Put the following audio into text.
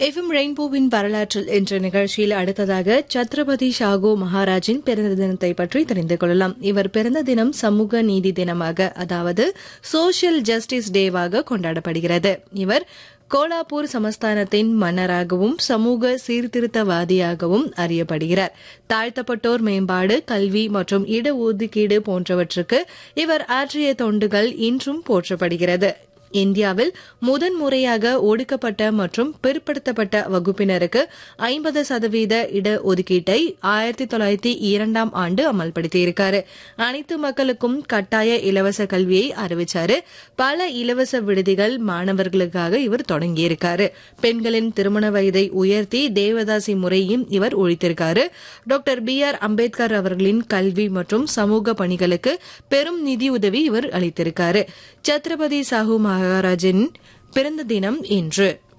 FM ரெயின்போவின் வரலாற்றில் என்ற நிகழ்ச்சியில் அடுத்ததாக சத்ரபதி ஷாகோ மகாராஜின் பிறந்த தினத்தை பற்றி தெரிந்து கொள்ளலாம் இவர் பிறந்த தினம் சமூக நீதி தினமாக அதாவது சோஷியல் ஜஸ்டிஸ் டேவாக கொண்டாடப்படுகிறது இவர் கோலாப்பூர் சமஸ்தானத்தின் மன்னராகவும் சமூக சீர்திருத்தவாதியாகவும் அறியப்படுகிறார் தாழ்த்தப்பட்டோர் மேம்பாடு கல்வி மற்றும் இடஒதுக்கீடு போன்றவற்றுக்கு இவர் ஆற்றிய தொண்டுகள் இன்றும் போற்றப்படுகிறது இந்தியாவில் முதன் முறையாக ஒடுக்கப்பட்ட மற்றும் பிற்படுத்தப்பட்ட வகுப்பினருக்கு ஐம்பது சதவீத இடஒதுக்கீட்டை ஆயிரத்தி தொள்ளாயிரத்தி இரண்டாம் ஆண்டு அமல்படுத்தியிருக்காரு அனைத்து மக்களுக்கும் கட்டாய இலவச கல்வியை அறிவிச்சாரு பல இலவச விடுதிகள் மாணவர்களுக்காக இவர் தொடங்கியிருக்காரு பெண்களின் திருமண வயதை உயர்த்தி தேவதாசி முறையும் இவர் ஒழித்திருக்காரு டாக்டர் பி ஆர் அம்பேத்கர் அவர்களின் கல்வி மற்றும் சமூக பணிகளுக்கு பெரும் நிதியுதவி இவர் அளித்திருக்காரு சத்ரபதி சாஹூ மகாராஜின் பிறந்த தினம் இன்று